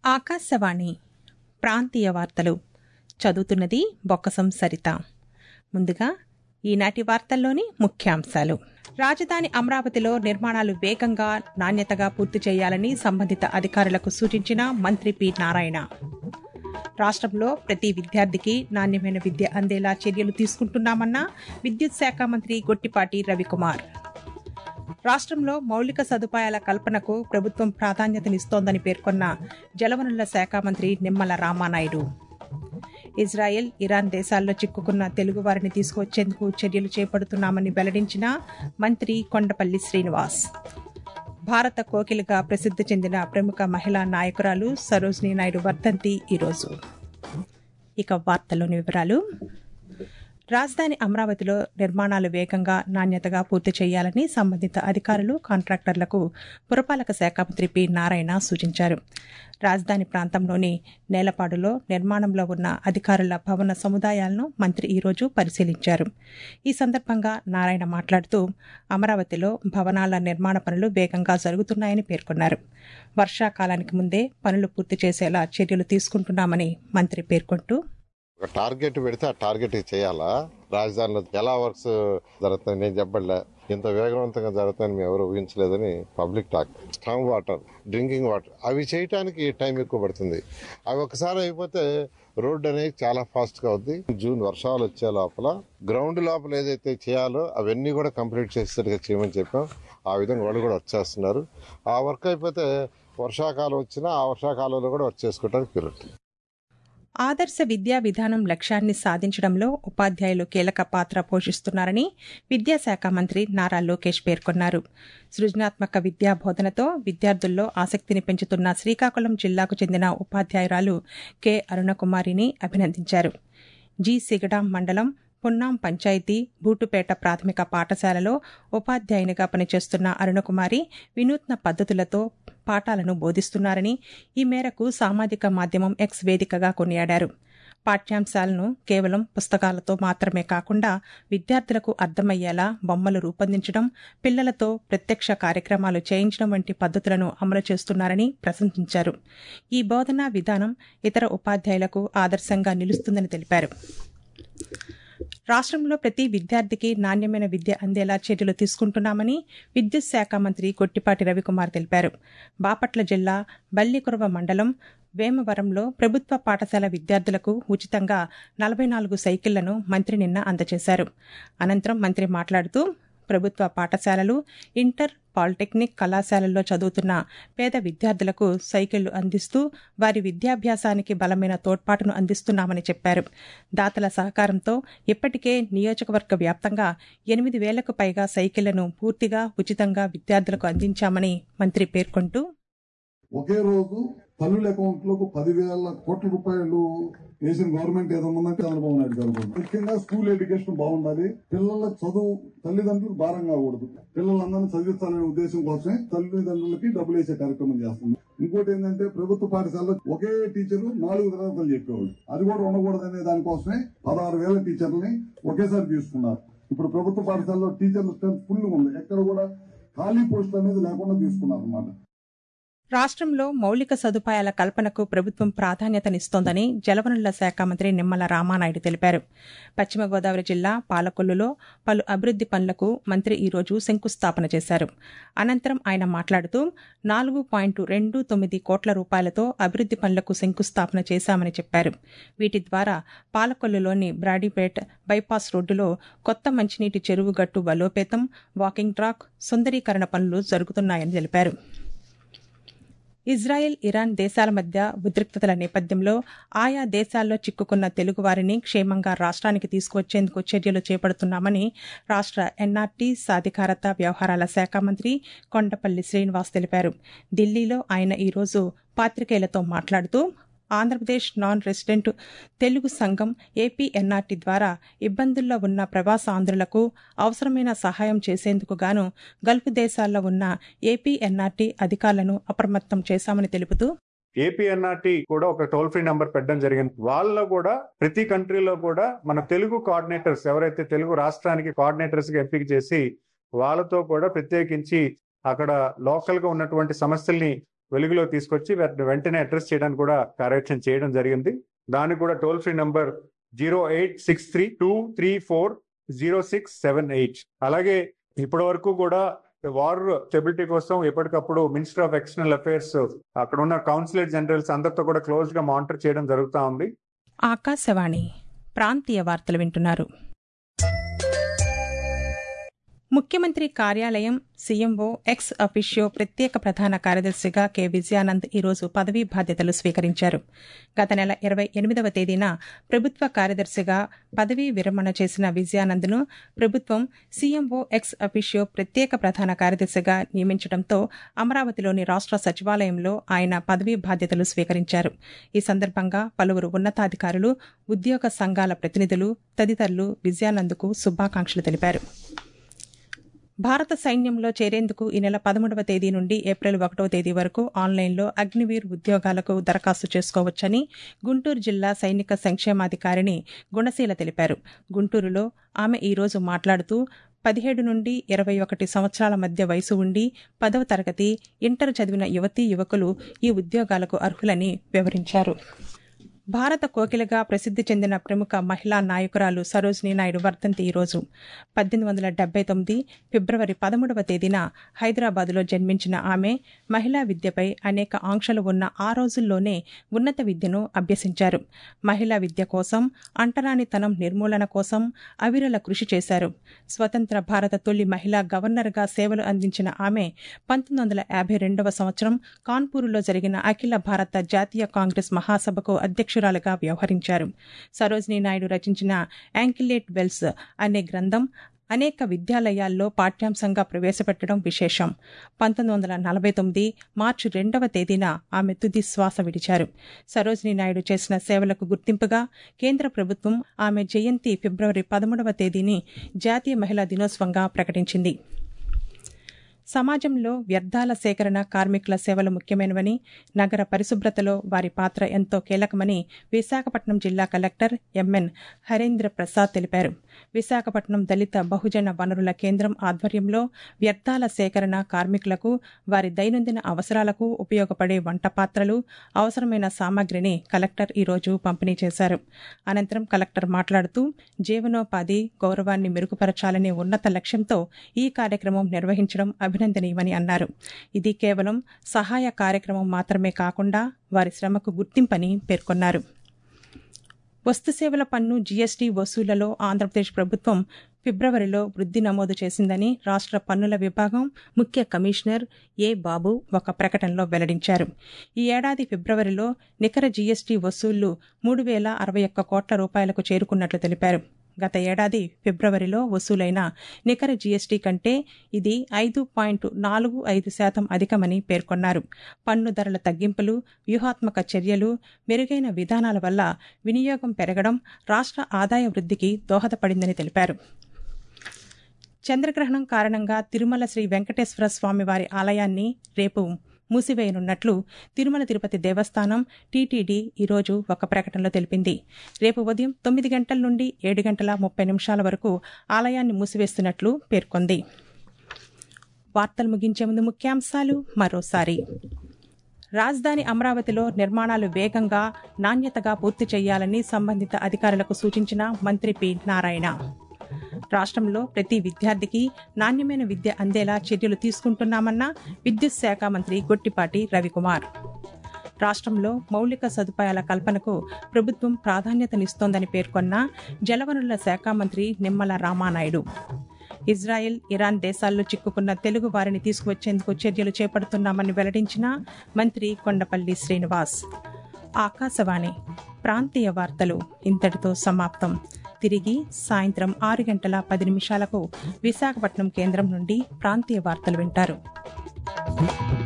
ఆకాశవాణి ప్రాంతీయ వార్తలు చదువుతున్నది బొక్కసం సరిత ముందుగా ఈనాటి వార్తల్లోని ముఖ్యాంశాలు రాజధాని అమరావతిలో నిర్మాణాలు వేగంగా నాణ్యతగా పూర్తి చేయాలని సంబంధిత అధికారులకు సూచించిన మంత్రి పి నారాయణ రాష్ట్రంలో ప్రతి విద్యార్థికి నాణ్యమైన విద్య అందేలా చర్యలు తీసుకుంటున్నామన్న విద్యుత్ శాఖ మంత్రి గొట్టిపాటి రవికుమార్ రాష్ట్రంలో మౌలిక సదుపాయాల కల్పనకు ప్రభుత్వం ప్రాధాన్యతనిస్తోందని పేర్కొన్న జలవనరుల శాఖ మంత్రి నిమ్మల రామానాయుడు ఇజ్రాయెల్ ఇరాన్ దేశాల్లో చిక్కుకున్న తెలుగువారిని తీసుకువచ్చేందుకు చర్యలు చేపడుతున్నామని వెల్లడించిన మంత్రి కొండపల్లి శ్రీనివాస్ భారత కోకిలుగా ప్రసిద్ధి చెందిన ప్రముఖ మహిళా నాయకురాలు సరోజినీ నాయుడు వర్ధంతి ఈరోజు ఇక వార్తల్లోని వివరాలు రాజధాని అమరావతిలో నిర్మాణాలు వేగంగా నాణ్యతగా పూర్తి చేయాలని సంబంధిత అధికారులు కాంట్రాక్టర్లకు పురపాలక శాఖ మంత్రి పి నారాయణ సూచించారు రాజధాని ప్రాంతంలోని నేలపాడులో నిర్మాణంలో ఉన్న అధికారుల భవన సముదాయాలను మంత్రి ఈరోజు పరిశీలించారు ఈ సందర్భంగా నారాయణ మాట్లాడుతూ అమరావతిలో భవనాల నిర్మాణ పనులు వేగంగా జరుగుతున్నాయని పేర్కొన్నారు వర్షాకాలానికి ముందే పనులు పూర్తి చేసేలా చర్యలు తీసుకుంటున్నామని మంత్రి పేర్కొంటూ ఒక టార్గెట్ పెడితే ఆ టార్గెట్ చేయాలా రాజధానిలో ఎలా వర్క్స్ జరుగుతాయి నేను చెప్పలే ఇంత వేగవంతంగా జరుగుతాయని మేము ఎవరు ఊహించలేదని public talk strong water drinking water అవి చేయటానికి టైం ఎక్కువ పడుతుంది అవి ఒకసారి అయిపోతే రోడ్ అనేది చాలా ఫాస్ట్ గా అవుద్ది జూన్ వర్షాలు వచ్చే లోపల గ్రౌండ్ లోపల ఏదైతే చేయాలో అవన్నీ కూడా కంప్లీట్ చేసేట్టుగా చేయమని చెప్పాం ఆ విధంగా వాళ్ళు కూడా వచ్చేస్తున్నారు ఆ వర్క్ అయిపోతే వర్షాకాలం వచ్చినా ఆ వర్షాకాలంలో కూడా వర్క్ చేసుకోవడానికి కుదురుతుంది ఆదర్శ విద్యా విధానం లక్ష్యాన్ని సాధించడంలో ఉపాధ్యాయులు కీలక పాత్ర పోషిస్తున్నారని విద్యాశాఖ మంత్రి నారా లోకేష్ పేర్కొన్నారు సృజనాత్మక విద్యా బోధనతో విద్యార్థుల్లో ఆసక్తిని పెంచుతున్న శ్రీకాకుళం జిల్లాకు చెందిన ఉపాధ్యాయురాలు కె అరుణకుమారిని అభినందించారు జి సిగడాం మండలం పున్నాం పంచాయతీ బూటుపేట ప్రాథమిక పాఠశాలలో ఉపాధ్యాయునిగా పనిచేస్తున్న అరుణకుమారి వినూత్న పద్ధతులతో పాఠాలను బోధిస్తున్నారని ఈ మేరకు సామాజిక మాధ్యమం ఎక్స్ వేదికగా కొనియాడారు పాఠ్యాంశాలను కేవలం పుస్తకాలతో మాత్రమే కాకుండా విద్యార్థులకు అర్థమయ్యేలా బొమ్మలు రూపొందించడం పిల్లలతో ప్రత్యక్ష కార్యక్రమాలు చేయించడం వంటి పద్ధతులను అమలు చేస్తున్నారని ప్రశంసించారు ఈ బోధనా విధానం ఇతర ఉపాధ్యాయులకు ఆదర్శంగా నిలుస్తుందని తెలిపారు రాష్ట్రంలో ప్రతి విద్యార్థికి నాణ్యమైన విద్య అందేలా చర్యలు తీసుకుంటున్నామని విద్యుత్ శాఖ మంత్రి కొట్టిపాటి రవికుమార్ తెలిపారు బాపట్ల జిల్లా బల్లికురవ మండలం వేమవరంలో ప్రభుత్వ పాఠశాల విద్యార్థులకు ఉచితంగా నలభై నాలుగు సైకిళ్లను మంత్రి నిన్న అందజేశారు అనంతరం మంత్రి మాట్లాడుతూ ప్రభుత్వ పాఠశాలలు ఇంటర్ పాలిటెక్నిక్ కళాశాలల్లో చదువుతున్న పేద విద్యార్థులకు సైకిళ్లు అందిస్తూ వారి విద్యాభ్యాసానికి బలమైన తోడ్పాటును అందిస్తున్నామని చెప్పారు దాతల సహకారంతో ఇప్పటికే నియోజకవర్గ వ్యాప్తంగా ఎనిమిది వేలకు పైగా సైకిళ్లను పూర్తిగా ఉచితంగా విద్యార్థులకు అందించామని మంత్రి పేర్కొంటూ ఒకే రోజు తల్లుల అకౌంట్ లోకి పదివేల కోట్ల రూపాయలు వేసిన గవర్నమెంట్ ఏదో ఉందంటే చంద్రబాబు నాయుడు గారు ముఖ్యంగా స్కూల్ ఎడ్యుకేషన్ బాగుండాలి పిల్లల చదువు తల్లిదండ్రులు భారం కాకూడదు పిల్లలందరినీ చదివించాలనే ఉద్దేశం కోసమే తల్లిదండ్రులకి డబ్బులు వేసే కార్యక్రమం చేస్తుంది ఇంకోటి ఏంటంటే ప్రభుత్వ పాఠశాలలో ఒకే టీచరు నాలుగు తరగతులు చెప్పేవాడు అది కూడా ఉండకూడదనే దానికోసమే పదహారు వేల టీచర్లని ఒకేసారి తీసుకున్నారు ఇప్పుడు ప్రభుత్వ పాఠశాలలో టీచర్ల స్ట్రెంత్ ఫుల్ ఉంది ఎక్కడ కూడా ఖాళీ పోస్టులు అనేది లేకుండా తీసుకున్నారు అన్నమాట రాష్ట్రంలో మౌలిక సదుపాయాల కల్పనకు ప్రభుత్వం ప్రాధాన్యతనిస్తోందని జలవనరుల శాఖ మంత్రి నిమ్మల రామానాయుడు తెలిపారు పశ్చిమ గోదావరి జిల్లా పాలకొల్లులో పలు అభివృద్ది పనులకు మంత్రి ఈరోజు శంకుస్థాపన చేశారు అనంతరం ఆయన మాట్లాడుతూ నాలుగు పాయింట్ రెండు తొమ్మిది కోట్ల రూపాయలతో అభివృద్ది పనులకు శంకుస్థాపన చేశామని చెప్పారు వీటి ద్వారా పాలకొల్లులోని బ్రాడీపేట్ బైపాస్ రోడ్డులో కొత్త మంచినీటి చెరువు గట్టు బలోపేతం వాకింగ్ ట్రాక్ సుందరీకరణ పనులు జరుగుతున్నాయని తెలిపారు ఇజ్రాయెల్ ఇరాన్ దేశాల మధ్య ఉద్రిక్తతల నేపథ్యంలో ఆయా దేశాల్లో చిక్కుకున్న తెలుగువారిని క్షేమంగా రాష్ట్రానికి తీసుకువచ్చేందుకు చర్యలు చేపడుతున్నామని రాష్ట్ర ఎన్ఆర్టీ సాధికారత వ్యవహారాల శాఖ మంత్రి కొండపల్లి శ్రీనివాస్ తెలిపారు ఢిల్లీలో ఆయన ఈరోజు పాత్రికేయులతో మాట్లాడుతూ ఆంధ్రప్రదేశ్ నాన్ రెసిడెంట్ తెలుగు సంఘం ఏపీఎన్ఆర్టీ ద్వారా ఇబ్బందుల్లో ఉన్న ప్రవాసాంధ్రులకు అవసరమైన సహాయం చేసేందుకు గాను గల్ఫ్ దేశాల్లో ఉన్న ఏపీఎన్ఆర్టీ అధికారులను అప్రమత్తం చేశామని తెలుపుతూ ఏపీఎన్ఆర్టీ కూడా ఒక టోల్ ఫ్రీ నెంబర్ పెట్టడం జరిగింది వాళ్ళలో కూడా ప్రతి కంట్రీలో కూడా మన తెలుగు కోఆర్డినేటర్స్ ఎవరైతే తెలుగు రాష్ట్రానికి కోఆర్డినేటర్స్ గా ఎంపిక చేసి వాళ్ళతో కూడా ప్రత్యేకించి అక్కడ లోకల్ గా ఉన్నటువంటి సమస్యల్ని వెలుగులో తీసుకొచ్చి వాటిని వెంటనే అడ్రస్ చేయడానికి కూడా కార్యాచరణ చేయడం జరిగింది దానికి కూడా toll free number zero eight six three two three four zero six seven eight అలాగే ఇప్పటి వరకు కూడా వార్ స్టెబిలిటీ కోసం ఎప్పటికప్పుడు మినిస్టర్ ఆఫ్ ఎక్స్టర్నల్ అఫైర్స్ అక్కడ ఉన్న కౌన్సిలేట్ జనరల్స్ అందరితో కూడా క్లోజ్ గా మానిటర్ చేయడం జరుగుతూ ఉంది ఆకాశవాణి ప్రాంతీయ వార్తలు వింటున్నారు ముఖ్యమంత్రి కార్యాలయం సీఎంఓ ఎక్స్ అఫిషియో ప్రత్యేక ప్రధాన కార్యదర్శిగా కె విజయానంద్ ఈరోజు పదవీ బాధ్యతలు స్వీకరించారు గత నెల ఇరవై ఎనిమిదవ తేదీన ప్రభుత్వ కార్యదర్శిగా పదవీ విరమణ చేసిన విజయానంద్ను ప్రభుత్వం సీఎంఓ ఎక్స్ అఫిషియో ప్రత్యేక ప్రధాన కార్యదర్శిగా నియమించడంతో అమరావతిలోని రాష్ట్ర సచివాలయంలో ఆయన పదవీ బాధ్యతలు స్వీకరించారు ఈ సందర్భంగా పలువురు ఉన్నతాధికారులు ఉద్యోగ సంఘాల ప్రతినిధులు తదితరులు విజయానంద్కు శుభాకాంక్షలు తెలిపారు భారత సైన్యంలో చేరేందుకు ఈ నెల పదమూడవ తేదీ నుండి ఏప్రిల్ ఒకటవ తేదీ వరకు ఆన్లైన్లో అగ్నివీర్ ఉద్యోగాలకు దరఖాస్తు చేసుకోవచ్చని గుంటూరు జిల్లా సైనిక సంక్షేమాధికారిణి గుణశీల తెలిపారు గుంటూరులో ఆమె ఈరోజు మాట్లాడుతూ పదిహేడు నుండి ఇరవై ఒకటి సంవత్సరాల మధ్య వయసు ఉండి పదవ తరగతి ఇంటర్ చదివిన యువతీ యువకులు ఈ ఉద్యోగాలకు అర్హులని వివరించారు భారత కోకిలగా ప్రసిద్ధి చెందిన ప్రముఖ మహిళా నాయకురాలు సరోజినీ నాయుడు వర్ధంతి ఈరోజు పద్దెనిమిది వందల డెబ్బై తొమ్మిది ఫిబ్రవరి పదమూడవ తేదీన హైదరాబాదులో జన్మించిన ఆమె మహిళా విద్యపై అనేక ఆంక్షలు ఉన్న ఆ రోజుల్లోనే ఉన్నత విద్యను అభ్యసించారు మహిళా విద్య కోసం అంటరానితనం నిర్మూలన కోసం అవిరల కృషి చేశారు స్వతంత్ర భారత తొలి మహిళా గవర్నర్గా సేవలు అందించిన ఆమె పంతొమ్మిది వందల యాభై రెండవ సంవత్సరం కాన్పూర్లో జరిగిన అఖిల భారత జాతీయ కాంగ్రెస్ మహాసభకు అధ్యక్షురాలుగా వ్యవహరించారు సరోజినీ నాయుడు రచించిన యాంకిలేట్ వెల్స్ అనే గ్రంథం అనేక విద్యాలయాల్లో పాఠ్యాంశంగా ప్రవేశపెట్టడం విశేషం పంతొమ్మిది వందల నలభై తొమ్మిది మార్చి రెండవ తేదీన ఆమె తుది శ్వాస విడిచారు సరోజినీ నాయుడు చేసిన సేవలకు గుర్తింపుగా కేంద్ర ప్రభుత్వం ఆమె జయంతి ఫిబ్రవరి పదమూడవ తేదీని జాతీయ మహిళా దినోత్సవంగా ప్రకటించింది సమాజంలో వ్యర్థాల సేకరణ కార్మికుల సేవలు ముఖ్యమైనవని నగర పరిశుభ్రతలో వారి పాత్ర ఎంతో కీలకమని విశాఖపట్నం జిల్లా కలెక్టర్ ఎంఎన్ హరేంద్ర ప్రసాద్ తెలిపారు విశాఖపట్నం దళిత బహుజన వనరుల కేంద్రం ఆధ్వర్యంలో వ్యర్థాల సేకరణ కార్మికులకు వారి దైనందిన అవసరాలకు ఉపయోగపడే వంట పాత్రలు అవసరమైన సామాగ్రిని కలెక్టర్ ఈరోజు పంపిణీ చేశారు అనంతరం కలెక్టర్ మాట్లాడుతూ జీవనోపాధి గౌరవాన్ని మెరుగుపరచాలనే ఉన్నత లక్ష్యంతో ఈ కార్యక్రమం నిర్వహించడం అభినందనీయమని అన్నారు ఇది కేవలం సహాయ కార్యక్రమం మాత్రమే కాకుండా వారి శ్రమకు గుర్తింపని పేర్కొన్నారు వస్తుసేవల పన్ను జీఎస్టీ వసూళ్లలో ఆంధ్రప్రదేశ్ ప్రభుత్వం ఫిబ్రవరిలో వృద్ధి నమోదు చేసిందని రాష్ట్ర పన్నుల విభాగం ముఖ్య కమిషనర్ ఏ బాబు ఒక ప్రకటనలో వెల్లడించారు ఈ ఏడాది ఫిబ్రవరిలో నికర జీఎస్టీ వసూళ్లు మూడు వేల అరవై ఒక్క కోట్ల రూపాయలకు చేరుకున్నట్లు తెలిపారు గత ఏడాది ఫిబ్రవరిలో వసూలైన నికర జీఎస్టీ కంటే ఇది ఐదు పాయింట్ నాలుగు ఐదు శాతం అధికమని పేర్కొన్నారు పన్ను ధరల తగ్గింపులు వ్యూహాత్మక చర్యలు మెరుగైన విధానాల వల్ల వినియోగం పెరగడం రాష్ట్ర ఆదాయ వృద్ధికి దోహదపడిందని తెలిపారు చంద్రగ్రహణం కారణంగా తిరుమల శ్రీ వెంకటేశ్వర స్వామివారి ఆలయాన్ని రేపు మూసివేయనున్నట్లు తిరుమల తిరుపతి దేవస్థానం టీటీడీ ఈరోజు ఒక ప్రకటనలో తెలిపింది రేపు ఉదయం తొమ్మిది గంటల నుండి ఏడు గంటల ముప్పై నిమిషాల వరకు ఆలయాన్ని మూసివేస్తున్నట్లు పేర్కొంది వార్తలు ముగించే ముందు ముఖ్యాంశాలు మరోసారి రాజధాని అమరావతిలో నిర్మాణాలు వేగంగా నాణ్యతగా పూర్తి చేయాలని సంబంధిత అధికారులకు సూచించిన మంత్రి పి నారాయణ రాష్ట్రంలో ప్రతి విద్యార్థికి నాణ్యమైన విద్య అందేలా చర్యలు తీసుకుంటున్నామన్న విద్యుత్ శాఖ మంత్రి గొట్టిపాటి రవికుమార్ రాష్ట్రంలో మౌలిక సదుపాయాల కల్పనకు ప్రభుత్వం ప్రాధాన్యతనిస్తోందని పేర్కొన్న జలవనరుల శాఖ మంత్రి నిమ్మల రామానాయుడు ఇజ్రాయెల్ ఇరాన్ దేశాల్లో చిక్కుకున్న తెలుగు వారిని తీసుకువచ్చేందుకు చర్యలు చేపడుతున్నామని వెల్లడించిన మంత్రి కొండపల్లి శ్రీనివాస్ ఆకాశవాణి ప్రాంతీయ వార్తలు ఇంతటితో సమాప్తం తిరిగి సాయంత్రం ఆరు గంటల పది నిమిషాలకు విశాఖపట్నం కేంద్రం నుండి ప్రాంతీయ వార్తలు వింటారు